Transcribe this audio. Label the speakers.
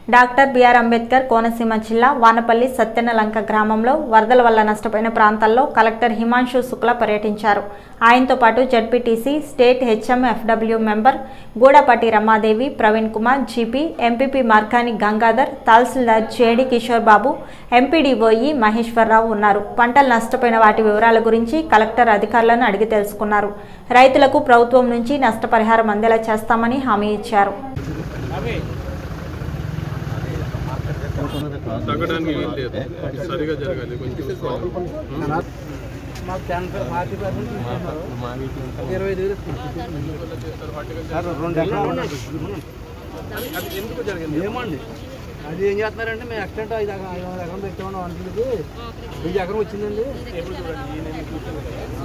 Speaker 1: Doctor BR Ambedkar Konaseema జిల్లా వానపల్లి సత్యనలంక గ్రామంలో వరదల వల్ల నష్టపోయిన ప్రాంతాల్లో కలెక్టర్ హిమాంశు శుక్ల పర్యటించారు ఆయనతో పాటు ZPTC state HMFW member Gudapati Ramadevi Praveen Kumar GP MPP Markani Gangadhar tahsildar JD Kishore Babu MPDO E Maheswararao ఉన్నారు పంటలు నష్టపోయిన వాటి వివరాల గురించి కలెక్టర్ అధికారులను అడిగి తెలుసుకున్నారు రైతులకు ప్రభుత్వం నుంచి నష్టపరిహారం అందేలా చేస్తామని హామీ ఇచ్చారు
Speaker 2: తగ్గడానికి వీలు లేదు సరిగా జరగాలి కొంచెం చూసుకోవాలి
Speaker 3: మాకు టెన్ ఫార్టీ పర్సెంట్ తీసుకున్నారు ఇరవై ఐదు వేలు సార్ రెండు ఎకరాలు ఉన్నాయి.
Speaker 2: అది ఎందుకు జరిగింది
Speaker 3: ఏమండి అది ఏం చేస్తున్నారంటే మేము ఎక్స్టెంట్ ఐదు ఎకరం ఐదు వందల ఎకరం పెట్టామని అనుకుంటుంది వెయ్యి ఎకరం వచ్చిందండి
Speaker 2: ఎప్పుడు చూడండి ఈ నేను కూర్చొని కదా.